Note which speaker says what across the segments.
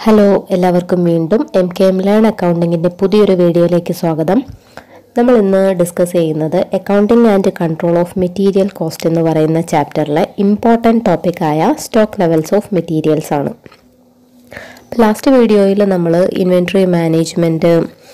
Speaker 1: hello എല്ലാവർക്കും വീണ്ടും M K M learn അക്കൗണ്ടിങ്ങിൻ്റെ പുതിയൊരു വീഡിയോയിലേക്ക് സ്വാഗതം നമ്മൾ ഇന്ന് ഡിസ്കസ് ചെയ്യുന്നത് accounting and control of material cost എന്ന് പറയുന്ന ചാപ്റ്ററിലെ ഇമ്പോർട്ടൻറ്റ് ടോപ്പിക്കായ സ്റ്റോക്ക് ലെവൽസ് ഓഫ് മെറ്റീരിയൽസ് ആണ് ലാസ്റ്റ് വീഡിയോയിൽ നമ്മൾ ഇൻവെൻട്രി മാനേജ്മെൻറ്റ്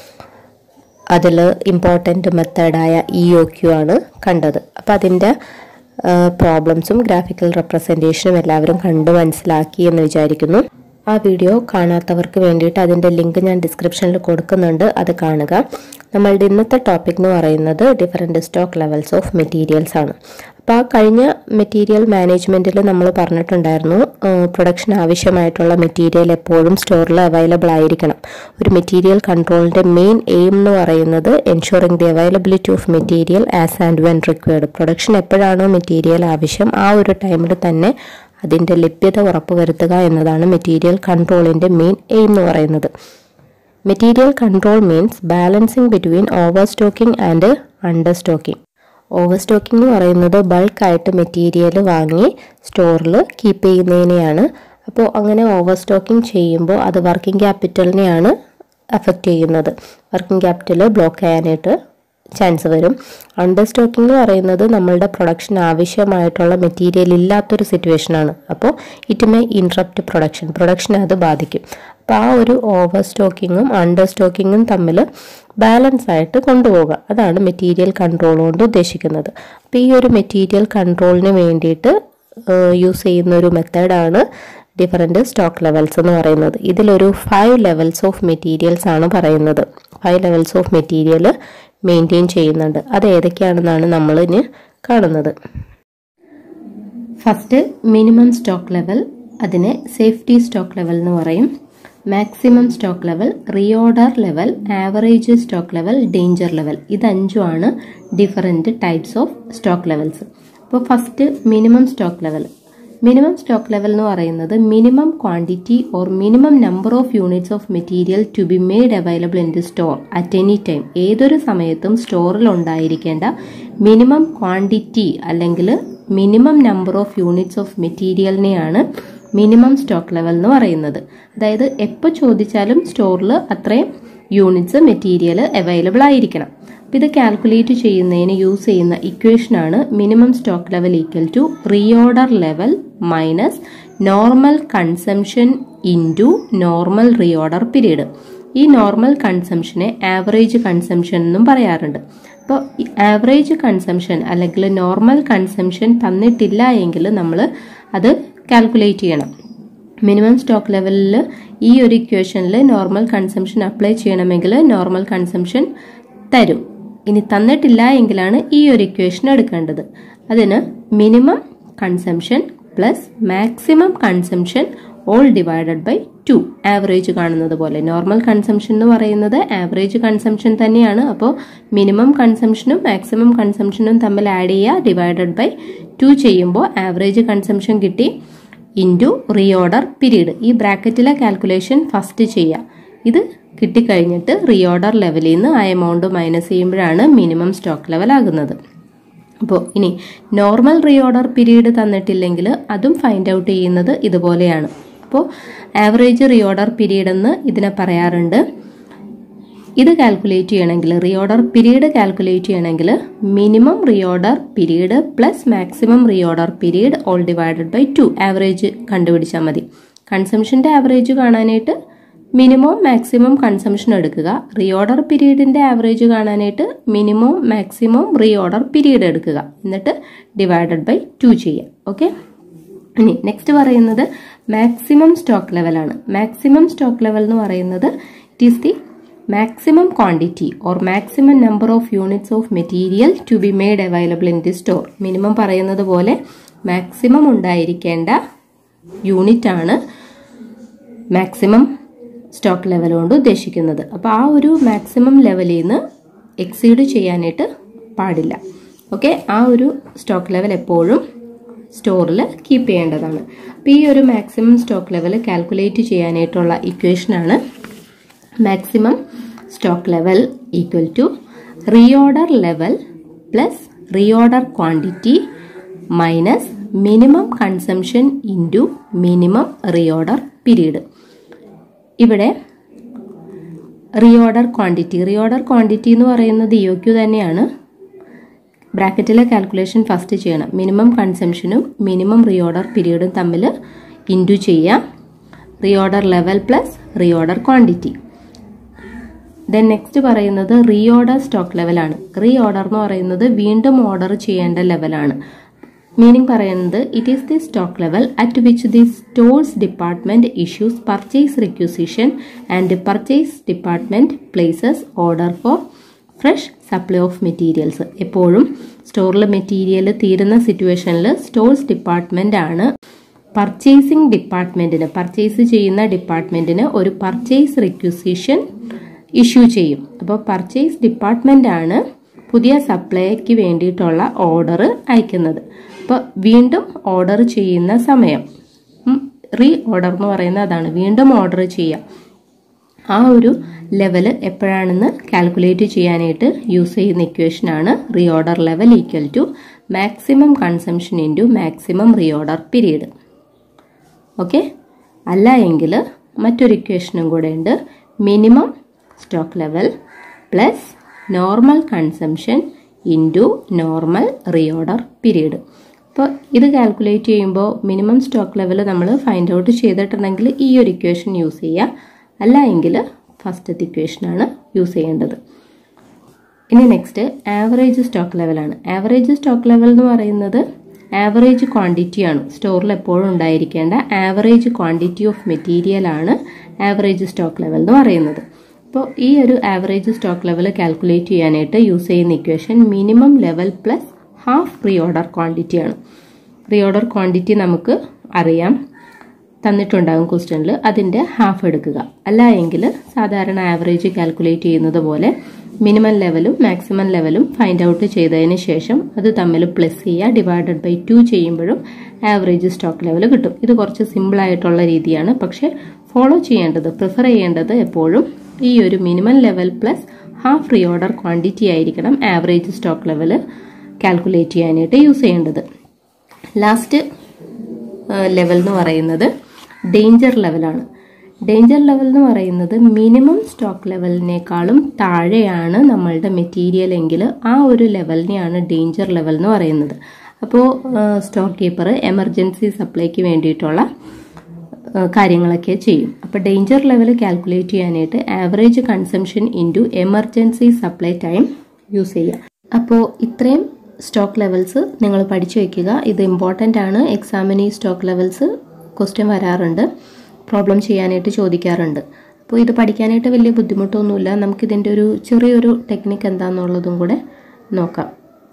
Speaker 1: അതിൽ ഇമ്പോർട്ടൻ്റ് മെത്തേഡായ ഇ ഒ ക്യു ആണ് കണ്ടത് അപ്പോൾ അതിൻ്റെ പ്രോബ്ലംസും ഗ്രാഫിക്കൽ റെപ്രസെൻറ്റേഷനും എല്ലാവരും കണ്ട് മനസ്സിലാക്കി എന്ന് വിചാരിക്കുന്നു ആ വീഡിയോ കാണാത്തവർക്ക് വേണ്ടിയിട്ട് അതിൻ്റെ ലിങ്ക് ഞാൻ ഡിസ്ക്രിപ്ഷനിൽ കൊടുക്കുന്നുണ്ട് അത് കാണുക നമ്മളുടെ ഇന്നത്തെ ടോപ്പിക് എന്ന് പറയുന്നത് different stock levels of materials ആണ് അപ്പോൾ ആ കഴിഞ്ഞ മെറ്റീരിയൽ മാനേജ്മെൻറ്റിൽ നമ്മൾ പറഞ്ഞിട്ടുണ്ടായിരുന്നു പ്രൊഡക്ഷൻ ആവശ്യമായിട്ടുള്ള മെറ്റീരിയൽ എപ്പോഴും സ്റ്റോറിൽ അവൈലബിൾ ആയിരിക്കണം ഒരു മെറ്റീരിയൽ കൺട്രോളിൻ്റെ മെയിൻ എയിം എന്ന് പറയുന്നത് ensuring the availability of material as and when required production എപ്പോഴാണോ മെറ്റീരിയൽ ആവശ്യം ആ ഒരു ടൈമിൽ തന്നെ അതിൻ്റെ ലഭ്യത ഉറപ്പുവരുത്തുക എന്നതാണ് മെറ്റീരിയൽ കൺട്രോളിൻ്റെ മെയിൻ എയിം എന്ന് പറയുന്നത് material control means balancing between over stocking and under stocking over stocking എന്ന് പറയുന്നത് ബൾക്കായിട്ട് മെറ്റീരിയൽ വാങ്ങി സ്റ്റോറിൽ കീപ്പ് ചെയ്യുന്നതിനെയാണ് അപ്പോൾ അങ്ങനെ ഓവർ സ്റ്റോക്കിംഗ് ചെയ്യുമ്പോൾ അത് വർക്കിംഗ് ക്യാപിറ്റലിനെയാണ് അഫക്റ്റ് ചെയ്യുന്നത് വർക്കിംഗ് ക്യാപിറ്റൽ ബ്ലോക്ക് ചെയ്യാനായിട്ട് ചാൻസ് വരും അണ്ടർ സ്റ്റോക്കിംഗ് എന്ന് പറയുന്നത് നമ്മളുടെ പ്രൊഡക്ഷൻ ആവശ്യമായിട്ടുള്ള മെറ്റീരിയൽ ഇല്ലാത്തൊരു സിറ്റുവേഷനാണ് അപ്പോൾ ഇറ്റ് മേ ഇൻട്രപ്റ്റ് പ്രൊഡക്ഷൻ പ്രൊഡക്ഷനെ അത് ബാധിക്കും അപ്പോൾ ആ ഒരു ഓവർ സ്റ്റോക്കിങ്ങും അണ്ടർ സ്റ്റോക്കിങ്ങും തമ്മിൽ ബാലൻസ് ആയിട്ട് കൊണ്ടുപോകുക അതാണ് മെറ്റീരിയൽ കൺട്രോൾ കൊണ്ട് ഉദ്ദേശിക്കുന്നത് അപ്പോൾ ഈ ഒരു മെറ്റീരിയൽ കൺട്രോളിന് വേണ്ടിയിട്ട് യൂസ് ചെയ്യുന്ന ഒരു മെത്തേഡാണ് ഡിഫറെൻ്റ് സ്റ്റോക്ക് ലെവൽസ് എന്ന് പറയുന്നത് ഇതിലൊരു ഫൈവ് ലെവൽസ് ഓഫ് മെറ്റീരിയൽസ് ആണ് പറയുന്നത് five levels of material maintain ചെയ്യുന്നുണ്ട് അത് ഏതൊക്കെയാണെന്നാണ് നമ്മൾ ഇനി കാണുന്നത് ഫസ്റ്റ് മിനിമം സ്റ്റോക്ക് ലെവൽ അതിനെ സേഫ്റ്റി സ്റ്റോക്ക് ലെവൽ എന്ന് പറയും maximum stock level reorder level average stock level danger level ഇത് അഞ്ചുമാണ് different types of stock levels അപ്പോൾ first minimum stock level minimum stock level എന്ന് പറയുന്നത് minimum quantity or minimum number of units of material to be made available in the store at any time ഏതൊരു സമയത്തും സ്റ്റോറിൽ ഉണ്ടായിരിക്കേണ്ട minimum quantity അല്ലെങ്കിൽ minimum number of units of മെറ്റീരിയലിനെയാണ് minimum stock level എന്ന് പറയുന്നത് അതായത് എപ്പോൾ ചോദിച്ചാലും സ്റ്റോറിൽ അത്രയും യൂണിറ്റ്സ് മെറ്റീരിയൽ അവൈലബിൾ ആയിരിക്കണം അപ്പം ഇത് കാൽക്കുലേറ്റ് ചെയ്യുന്നതിന് യൂസ് ചെയ്യുന്ന ഇക്വേഷനാണ് minimum stock level equal to reorder level minus normal consumption into normal reorder period ഈ നോർമൽ കൺസംഷനെ ആവറേജ് കൺസംഷൻ എന്നും പറയാറുണ്ട് അപ്പോൾ ആവറേജ് കൺസംഷൻ അല്ലെങ്കിൽ നോർമൽ കൺസംഷൻ തന്നിട്ടില്ല എങ്കിൽ നമ്മൾ അത് കാൽക്കുലേറ്റ് ചെയ്യണം മിനിമം സ്റ്റോക്ക് ലെവലിൽ ഈ ഒരു ഇക്വേഷനിൽ നോർമൽ കൺസംഷൻ അപ്ലൈ ചെയ്യണമെങ്കിൽ നോർമൽ കൺസംഷൻ തരും ഇനി തന്നിട്ടില്ല എങ്കിലാണ് ഈ ഒരു ഇക്വേഷൻ എടുക്കേണ്ടത് അതിന് minimum consumption plus maximum consumption all divided by two average കാണുന്നത് പോലെ നോർമൽ കൺസംഷൻ എന്ന് പറയുന്നത് ആവറേജ് കൺസംഷൻ തന്നെയാണ് അപ്പോൾ മിനിമം കൺസംഷനും മാക്സിമം കൺസംഷനും തമ്മിൽ ആഡ് ചെയ്യുക ഡിവൈഡഡ് ബൈ ടു ചെയ്യുമ്പോൾ ആവറേജ് കൺസംഷൻ കിട്ടി ഇൻറ്റു റീഓർഡർ പീരീഡ് ഈ ബ്രാക്കറ്റിലെ കാൽക്കുലേഷൻ ഫസ്റ്റ് ചെയ്യുക ഇത് കിട്ടിക്കഴിഞ്ഞിട്ട് റീഓർഡർ ലെവലിൽ നിന്ന് ആ എമൗണ്ട് മൈനസ് ചെയ്യുമ്പോഴാണ് മിനിമം സ്റ്റോക്ക് ലെവൽ ആകുന്നത് അപ്പോൾ ഇനി നോർമൽ റീഓർഡർ പീരീഡ് തന്നിട്ടില്ലെങ്കിൽ അതും ഫൈൻഡ് ഔട്ട് ചെയ്യുന്നത് ഇതുപോലെയാണ് അപ്പോൾ ആവറേജ് റീഓർഡർ പീരീഡ് എന്ന് ഇതിനെ പറയാറുണ്ട് ഇത് കാൽക്കുലേറ്റ് ചെയ്യണമെങ്കിൽ റീഓർഡർ പീരീഡ് കാൽക്കുലേറ്റ് ചെയ്യണമെങ്കിൽ minimum reorder period plus maximum reorder period all divided by two average കണ്ടുപിടിച്ചാൽ മതി കൺസംഷൻ്റെ ആവറേജ് കാണാനായിട്ട് മിനിമം മാക്സിമം കൺസംഷൻ എടുക്കുക റീഓർഡർ പീരീഡിൻ്റെ ആവറേജ് കാണാനായിട്ട് മിനിമം മാക്സിമം റീഓർഡർ പീരീഡ് എടുക്കുക എന്നിട്ട് ഡിവൈഡഡ് ബൈ ടു ചെയ്യുക ഓക്കെ ഇനി നെക്സ്റ്റ് പറയുന്നത് മാക്സിമം സ്റ്റോക്ക് ലെവലാണ് മാക്സിമം സ്റ്റോക്ക് ലെവൽ എന്ന് പറയുന്നത് it is the maximum quantity or maximum number of units of material to be made available in the store minimum പറയുന്നത് പോലെ മാക്സിമം ഉണ്ടായിരിക്കേണ്ട unit ആണ് മാക്സിമം സ്റ്റോക്ക് ലെവൽ കൊണ്ട് ഉദ്ദേശിക്കുന്നത് അപ്പോൾ ആ ഒരു മാക്സിമം ലെവലിൽ നിന്ന് എക്സീഡ് ചെയ്യാനായിട്ട് പാടില്ല ഓക്കെ ആ ഒരു സ്റ്റോക്ക് ലെവൽ എപ്പോഴും സ്റ്റോറിൽ കീപ്പ് ചെയ്യേണ്ടതാണ് അപ്പോൾ ഈ ഒരു മാക്സിമം സ്റ്റോക്ക് ലെവൽ കാൽക്കുലേറ്റ് ചെയ്യാനായിട്ടുള്ള ഇക്വേഷനാണ് maximum stock level equal to reorder level plus reorder quantity minus minimum consumption into minimum reorder period ഇവിടെ റീഓർഡർ ക്വാണ്ടിറ്റി റീഓർഡർ ക്വാണ്ടിറ്റി എന്ന് പറയുന്നത് ഇ ക്യു തന്നെയാണ് ബ്രാക്കറ്റിലെ കാൽക്കുലേഷൻ ഫസ്റ്റ് ചെയ്യണം മിനിമം കൺസംഷനും മിനിമം റീഓർഡർ പീരീഡും തമ്മിൽ ഇൻറ്റു ചെയ്യാം reorder level plus reorder quantity then next പറയുന്നത് റീഓർഡർ സ്റ്റോക്ക് ലെവലാണ് റീഓർഡർ എന്ന് പറയുന്നത് വീണ്ടും ഓർഡർ ചെയ്യേണ്ട ലെവലാണ് മീനിങ് പറയുന്നത് it is the stock level at which the stores department issues purchase requisition and purchase department places order for fresh supply of materials എപ്പോഴും സ്റ്റോറിൽ മെറ്റീരിയൽ തീരുന്ന സിറ്റുവേഷനിൽ സ്റ്റോഴ്സ് ഡിപ്പാർട്ട്മെന്റ് ആണ് പർച്ചേസിംഗ് ഡിപ്പാർട്ട്മെന്റിന് പർച്ചേസ് ചെയ്യുന്ന ഡിപ്പാർട്ട്മെന്റിന് ഒരു പർച്ചേസ് റിക്വസിഷൻ ഇഷ്യൂ ചെയ്യും അപ്പോൾ പർച്ചേസ് ഡിപ്പാർട്ട്മെന്റ് ആണ് പുതിയ സപ്ലൈക്ക് വേണ്ടിയിട്ടുള്ള ഓർഡർ അയക്കുന്നത് അപ്പോൾ വീണ്ടും ഓർഡർ ചെയ്യുന്ന സമയം റീ ഓർഡർ എന്ന് പറയുന്നത് അതാണ് വീണ്ടും ഓർഡർ ചെയ്യാം ആ ഒരു ലെവൽ എപ്പോഴാണെന്ന് കാൽക്കുലേറ്റ് ചെയ്യാനായിട്ട് യൂസ് ചെയ്യുന്ന ഇക്വേഷനാണ് reorder level equal to maximum consumption into maximum reorder period okay അല്ല എങ്കിൽ മറ്റൊരു ഇക്വേഷനും കൂടെ ഉണ്ട് minimum stock level plus normal consumption into normal reorder period അപ്പോൾ ഇത് കാൽക്കുലേറ്റ് ചെയ്യുമ്പോൾ മിനിമം സ്റ്റോക്ക് ലെവൽ നമ്മൾ ഫൈൻഡ് ഔട്ട് ചെയ്തിട്ടുണ്ടെങ്കിൽ ഈ ഒരു ഇക്വേഷൻ യൂസ് ചെയ്യുക അല്ല എങ്കിൽ ഫസ്റ്റത്തെ ഇക്വേഷനാണ് യൂസ് ചെയ്യേണ്ടത് ഇനി നെക്സ്റ്റ് ആവറേജ് സ്റ്റോക്ക് ലെവലാണ് ആവറേജ് സ്റ്റോക്ക് ലെവൽ എന്ന് പറയുന്നത് ആവറേജ് ക്വാണ്ടിറ്റിയാണ് സ്റ്റോറിൽ എപ്പോഴും ഉണ്ടായിരിക്കേണ്ട ആവറേജ് ക്വാണ്ടിറ്റി ഓഫ് മെറ്റീരിയൽ ആണ് ആവറേജ് സ്റ്റോക്ക് ലെവൽ എന്ന് പറയുന്നത് അപ്പോൾ ഈ ഒരു ആവറേജ് സ്റ്റോക്ക് ലെവൽ കാൽക്കുലേറ്റ് ചെയ്യാനായിട്ട് യൂസ് ചെയ്യുന്ന equation minimum level plus half preorder quantity ആണ് പ്രീ ഓർഡർ ക്വാണ്ടിറ്റി നമുക്ക് അറിയാം തന്നിട്ടുണ്ടാകും ക്വസ്റ്റ്യനിൽ അതിൻ്റെ ഹാഫ് എടുക്കുക അല്ല എങ്കിൽ സാധാരണ ആവറേജ് കാൽക്കുലേറ്റ് ചെയ്യുന്നത് പോലെ മിനിമം ലെവലും മാക്സിമം ലെവലും ഫൈൻഡ് ഔട്ട് ചെയ്തതിന് ശേഷം അത് തമ്മിൽ പ്ലസ് ചെയ്യുക ഡിവൈഡഡ് ബൈ ടു ചെയ്യുമ്പോഴും ആവറേജ് സ്റ്റോക്ക് ലെവൽ കിട്ടും ഇത് കുറച്ച് സിമ്പിൾ ആയിട്ടുള്ള രീതിയാണ് പക്ഷേ ഫോളോ ചെയ്യേണ്ടത് പ്രിഫർ ചെയ്യേണ്ടത് എപ്പോഴും ഈ ഒരു minimum level plus half reorder quantity ആയിരിക്കണം ആവറേജ് സ്റ്റോക്ക് ലെവൽ കാൽക്കുലേറ്റ് ചെയ്യാനായിട്ട് യൂസ് ചെയ്യേണ്ടത് ലാസ്റ്റ് ലെവൽ എന്ന് പറയുന്നത് ഡേഞ്ചർ ലെവലാണ് ഡേഞ്ചർ ലെവൽ എന്ന് പറയുന്നത് മിനിമം സ്റ്റോക്ക് ലെവലിനേക്കാളും താഴെയാണ് നമ്മളുടെ മെറ്റീരിയൽ എങ്കിൽ ആ ഒരു ലെവലിനെയാണ് ഡേഞ്ചർ ലെവൽ എന്ന് പറയുന്നത് അപ്പോൾ സ്റ്റോർ കീപ്പർ എമർജൻസി സപ്ലൈക്ക് വേണ്ടിയിട്ടുള്ള കാര്യങ്ങളൊക്കെ ചെയ്യും അപ്പോൾ ഡേഞ്ചർ ലെവൽ കാൽക്കുലേറ്റ് ചെയ്യാനായിട്ട് average consumption into emergency supply time use ചെയ്യുക അപ്പോൾ ഇത്രയും സ്റ്റോക്ക് ലെവൽസ് നിങ്ങൾ പഠിച്ചു വയ്ക്കുക ഇത് ഇമ്പോർട്ടൻ്റ് ആണ് എക്സാമിന് ഈ സ്റ്റോക്ക് ലെവൽസ് ക്വസ്റ്റ്യൻ വരാറുണ്ട് പ്രോബ്ലം ചെയ്യാനായിട്ട് ചോദിക്കാറുണ്ട് അപ്പോൾ ഇത് പഠിക്കാനായിട്ട് വലിയ ബുദ്ധിമുട്ടൊന്നുമില്ല നമുക്കിതിൻ്റെ ഒരു ചെറിയൊരു ടെക്നിക്ക് എന്താണെന്നുള്ളതും കൂടെ നോക്കാം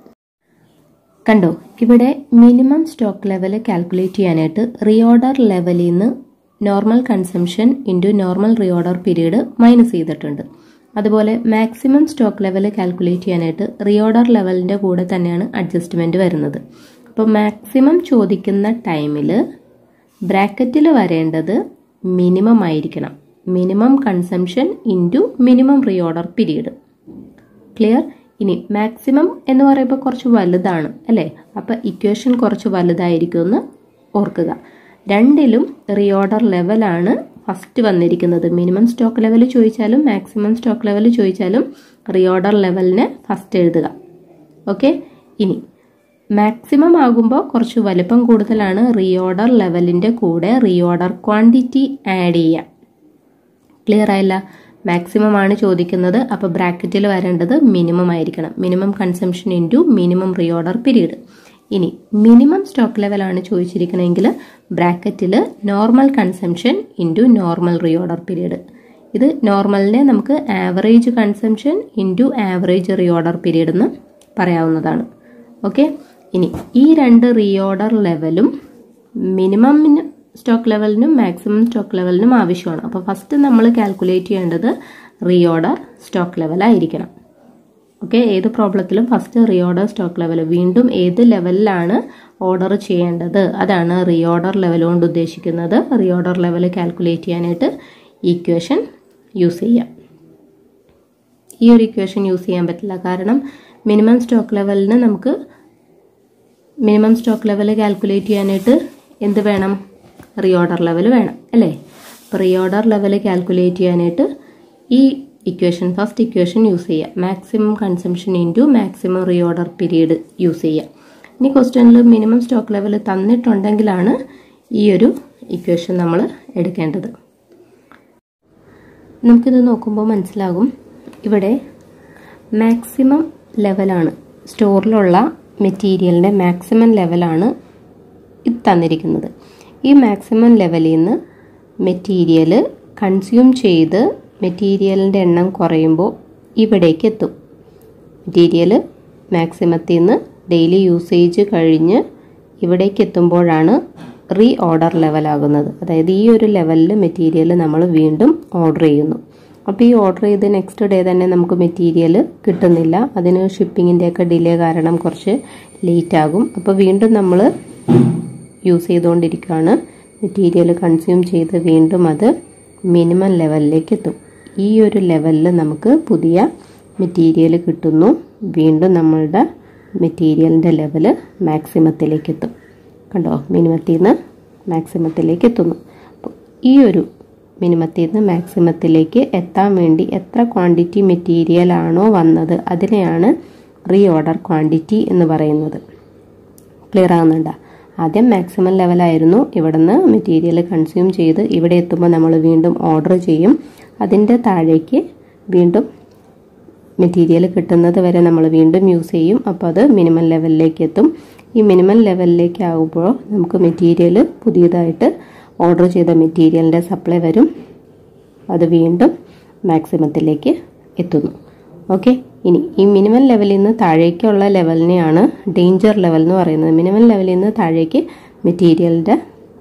Speaker 1: കണ്ടോ ഇവിടെ മിനിമം സ്റ്റോക്ക് ലെവൽ കാൽക്കുലേറ്റ് ചെയ്യാനായിട്ട് റീഓർഡർ ലെവലിൽ നിന്ന് normal consumption into normal reorder period minus ചെയ്തിട്ടുണ്ട് അതുപോലെ മാക്സിമം സ്റ്റോക്ക് ലെവൽ കാൽക്കുലേറ്റ് ചെയ്യാനായിട്ട് റീഓർഡർ ലെവലിൻ്റെ കൂടെ തന്നെയാണ് അഡ്ജസ്റ്റ്മെൻറ്റ് വരുന്നത് അപ്പോൾ മാക്സിമം ചോദിക്കുന്ന ടൈമിൽ ബ്രാക്കറ്റിൽ വരേണ്ടത് മിനിമം ആയിരിക്കണം minimum consumption into minimum reorder period clear ഇനി മാക്സിമം എന്ന് പറയുമ്പോൾ കുറച്ച് വലുതാണ് അല്ലേ അപ്പോൾ ഇക്വേഷൻ കുറച്ച് വലുതായിരിക്കും എന്ന് ഓർക്കുക രണ്ടിലും റീഓർഡർ ലെവലാണ് ഫസ്റ്റ് വന്നിരിക്കുന്നത് മിനിമം സ്റ്റോക്ക് ലെവൽ ചോദിച്ചാലും മാക്സിമം സ്റ്റോക്ക് ലെവൽ ചോദിച്ചാലും റീഓർഡർ ലെവലിനെ ഫസ്റ്റ് എഴുതുക ഓക്കെ ഇനി മാക്സിമം ആകുമ്പോൾ കുറച്ച് വലിപ്പം കൂടുതലാണ് റീഓർഡർ ലെവലിൻ്റെ കൂടെ റീഓർഡർ ക്വാണ്ടിറ്റി ആഡ് ചെയ്യുക ക്ലിയർ ആയില്ല മാക്സിമം ആണ് ചോദിക്കുന്നത് അപ്പോൾ ബ്രാക്കറ്റിൽ വരേണ്ടത് മിനിമം ആയിരിക്കണം minimum consumption into minimum reorder period ഇനി മിനിമം സ്റ്റോക്ക് ലെവലാണ് ചോദിച്ചിരിക്കണമെങ്കിൽ ബ്രാക്കറ്റിൽ normal consumption into normal reorder period ഇത് നോർമലിനെ നമുക്ക് average consumption into average reorder period എന്ന് പറയാവുന്നതാണ് ഓക്കെ ഇനി ഈ രണ്ട് റീഓർഡർ ലെവലും മിനിമം സ്റ്റോക്ക് ലെവലിനും മാക്സിമം സ്റ്റോക്ക് ലെവലിനും ആവശ്യമാണ് അപ്പോൾ ഫസ്റ്റ് നമ്മൾ കാൽക്കുലേറ്റ് ചെയ്യേണ്ടത് റീഓർഡർ സ്റ്റോക്ക് ലെവലായിരിക്കണം ഓക്കെ ഏത് പ്രോബ്ലത്തിലും ഫസ്റ്റ് റീഓർഡർ സ്റ്റോക്ക് ലെവൽ വീണ്ടും ഏത് ലെവലിലാണ് ഓർഡർ ചെയ്യേണ്ടത് അതാണ് റീഓർഡർ ലെവൽ കൊണ്ട് ഉദ്ദേശിക്കുന്നത് റീഓർഡർ ലെവൽ കാൽക്കുലേറ്റ് ചെയ്യാനായിട്ട് ഇക്വേഷൻ യൂസ് ചെയ്യാം ഈ ഒരു ഇക്വേഷൻ യൂസ് ചെയ്യാൻ പറ്റില്ല കാരണം മിനിമം സ്റ്റോക്ക് ലെവലിന് നമുക്ക് മിനിമം സ്റ്റോക്ക് ലെവൽ കാൽക്കുലേറ്റ് ചെയ്യാനായിട്ട് എന്ത് വേണം റീഓർഡർ ലെവൽ വേണം അല്ലേ പ്രീ ഓർഡർ ലെവൽ കാൽക്കുലേറ്റ് ചെയ്യാനായിട്ട് ഈ ഇക്വേഷൻ ഫസ്റ്റ് ഇക്വേഷൻ യൂസ് ചെയ്യുക maximum consumption into maximum reorder period use ചെയ്യുക ഇനി ക്വസ്റ്റ്യനിൽ മിനിമം സ്റ്റോക്ക് ലെവൽ തന്നിട്ടുണ്ടെങ്കിലാണ് ഈ ഒരു ഇക്വേഷൻ നമ്മൾ എടുക്കേണ്ടത് നമുക്കിത് നോക്കുമ്പോൾ മനസ്സിലാകും ഇവിടെ മാക്സിമം ലെവലാണ് സ്റ്റോറിലുള്ള മെറ്റീരിയലിൻ്റെ മാക്സിമം ലെവലാണ് ഇത് തന്നിരിക്കുന്നത് ഈ മാക്സിമം ലെവലിൽ നിന്ന് മെറ്റീരിയൽ കൺസ്യൂം ചെയ്ത് മെറ്റീരിയലിൻ്റെ എണ്ണം കുറയുമ്പോൾ ഇവിടേക്ക് എത്തും മെറ്റീരിയൽ മാക്സിമത്തിൽ നിന്ന് ഡെയിലി യൂസേജ് കഴിഞ്ഞ് ഇവിടേക്ക് എത്തുമ്പോഴാണ് റീ ഓർഡർ ലെവലാകുന്നത് അതായത് ഈ ഒരു ലെവലിൽ മെറ്റീരിയൽ നമ്മൾ വീണ്ടും ഓർഡർ ചെയ്യുന്നു അപ്പോൾ ഈ ഓർഡർ ചെയ്ത് നെക്സ്റ്റ് ഡേ തന്നെ നമുക്ക് മെറ്റീരിയൽ കിട്ടുന്നില്ല അതിന് ഷിപ്പിങ്ങിൻ്റെയൊക്കെ ഡിലേ കാരണം കുറച്ച് ലേറ്റ് ആകും അപ്പോൾ വീണ്ടും നമ്മൾ യൂസ് ചെയ്തുകൊണ്ടിരിക്കുകയാണ് മെറ്റീരിയൽ കൺസ്യൂം ചെയ്ത് വീണ്ടും അത് മിനിമം ലെവലിലേക്ക് എത്തും ഈ ഒരു ലെവലിൽ നമുക്ക് പുതിയ മെറ്റീരിയൽ കിട്ടുന്നു വീണ്ടും നമ്മളുടെ മെറ്റീരിയലിൻ്റെ ലെവൽ മാക്സിമത്തിലേക്ക് എത്തും കണ്ടോ മിനിമത്തിൽ നിന്ന് മാക്സിമത്തിലേക്ക് എത്തുന്നു അപ്പോൾ ഈ ഒരു മിനിമത്തിൽ നിന്ന് മാക്സിമത്തിലേക്ക് എത്താൻ വേണ്ടി എത്ര ക്വാണ്ടിറ്റി മെറ്റീരിയൽ ആണോ വന്നത് അതിനെയാണ് റീ ഓർഡർ ക്വാണ്ടിറ്റി എന്ന് പറയുന്നത് ക്ലിയർ ആകുന്നുണ്ടോ ആദ്യം മാക്സിമം ലെവലായിരുന്നു ഇവിടുന്ന് മെറ്റീരിയൽ കൺസ്യൂം ചെയ്ത് ഇവിടെ എത്തുമ്പോൾ നമ്മൾ വീണ്ടും ഓർഡർ ചെയ്യും അതിൻ്റെ താഴേക്ക് വീണ്ടും മെറ്റീരിയൽ കിട്ടുന്നത് വരെ നമ്മൾ വീണ്ടും യൂസ് ചെയ്യും അപ്പോൾ അത് മിനിമം ലെവലിലേക്ക് എത്തും ഈ മിനിമം ലെവലിലേക്ക് ആകുമ്പോൾ നമുക്ക് മെറ്റീരിയൽ പുതിയതായിട്ട് ഓർഡർ ചെയ്ത മെറ്റീരിയലിൻ്റെ സപ്ലൈ വരും അത് വീണ്ടും മാക്സിമത്തിലേക്ക് എത്തുന്നു ഓക്കെ ഇനി ഈ മിനിമം ലെവലിൽ നിന്ന് താഴേക്കുള്ള ലെവലിനെയാണ് ഡേഞ്ചർ ലെവൽ എന്ന് പറയുന്നത് മിനിമം ലെവലിൽ നിന്ന് താഴേക്ക് മെറ്റീരിയലിൻ്റെ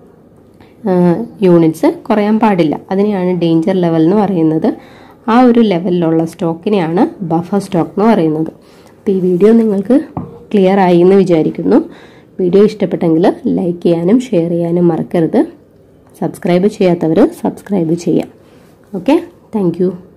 Speaker 1: യൂണിറ്റ്സ് കുറയാൻ പാടില്ല അതിനെയാണ് ഡേഞ്ചർ ലെവൽ എന്ന് പറയുന്നത് ആ ഒരു ലെവലിലുള്ള സ്റ്റോക്കിനെയാണ് ബഫർ സ്റ്റോക്ക് എന്ന് പറയുന്നത് അപ്പോൾ ഈ വീഡിയോ നിങ്ങൾക്ക് ക്ലിയർ ആയി എന്ന് വിചാരിക്കുന്നു വീഡിയോ ഇഷ്ടപ്പെട്ടെങ്കിൽ ലൈക്ക് ചെയ്യാനും ഷെയർ ചെയ്യാനും മറക്കരുത് സബ്സ്ക്രൈബ് ചെയ്യാത്തവർ സബ്സ്ക്രൈബ് ചെയ്യാം ഓക്കെ താങ്ക്